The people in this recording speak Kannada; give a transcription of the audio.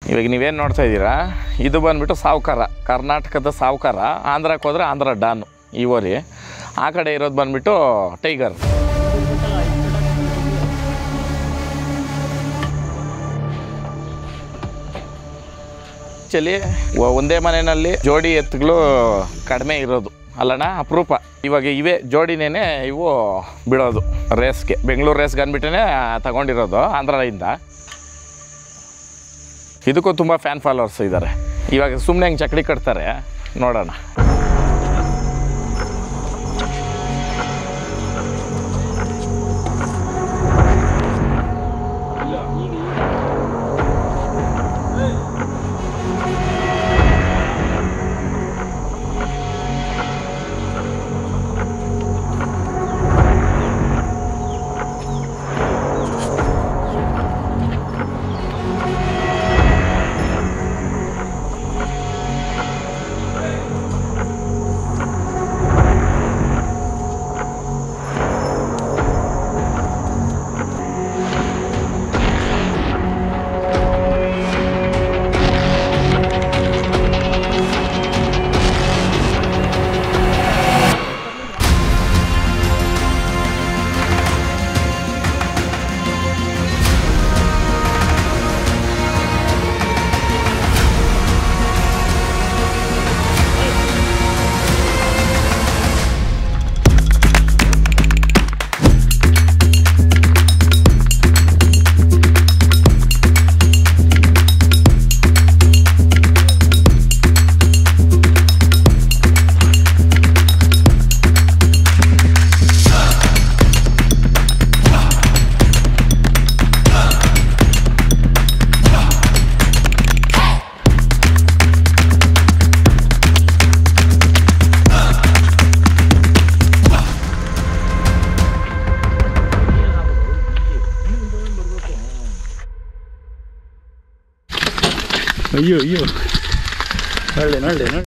ಇವಾಗ ನೀವೇನು ನೋಡ್ತಾ ಇದ್ದೀರಾ ಇದು ಬಂದ್ಬಿಟ್ಟು ಸಾವುಕಾರ ಕರ್ನಾಟಕದ ಸಾವುಕಾರ ಆಂಧ್ರಕ್ಕೆ ಹೋದ್ರೆ ಆಂಧ್ರ ಡಾನು ಈ ಓರಿ ಆ ಕಡೆ ಇರೋದು ಬಂದ್ಬಿಟ್ಟು ಟೈಗರ್ ಆ್ಯಕ್ಚುಲಿ ಒಂದೇ ಮನೆಯಲ್ಲಿ ಜೋಡಿ ಎತ್ತುಗಳು ಕಡಿಮೆ ಇರೋದು ಅಲ್ಲಣ್ಣ ಅಪರೂಪ ಇವಾಗ ಇವೇ ಜೋಡಿನೇ ಇವು ಬಿಡೋದು ರೇಸ್ಗೆ ಬೆಂಗಳೂರು ರೇಸ್ಗೆ ಅಂದ್ಬಿಟ್ಟೇ ತಗೊಂಡಿರೋದು ಆಂಧ್ರದಿಂದ ಇದಕ್ಕೂ ತುಂಬ ಫ್ಯಾನ್ ಫಾಲೋವರ್ಸ್ ಇದ್ದಾರೆ ಇವಾಗ ಸುಮ್ಮನೆ ಹೆಂಗೆ ಚಕಡಿ ಕಟ್ತಾರೆ ನೋಡೋಣ ಅಯ್ಯೋ ಅಯ್ಯೋ ನೋಡ್ಲಿ ನೋಡ್ಲಿ ನೋಡಿ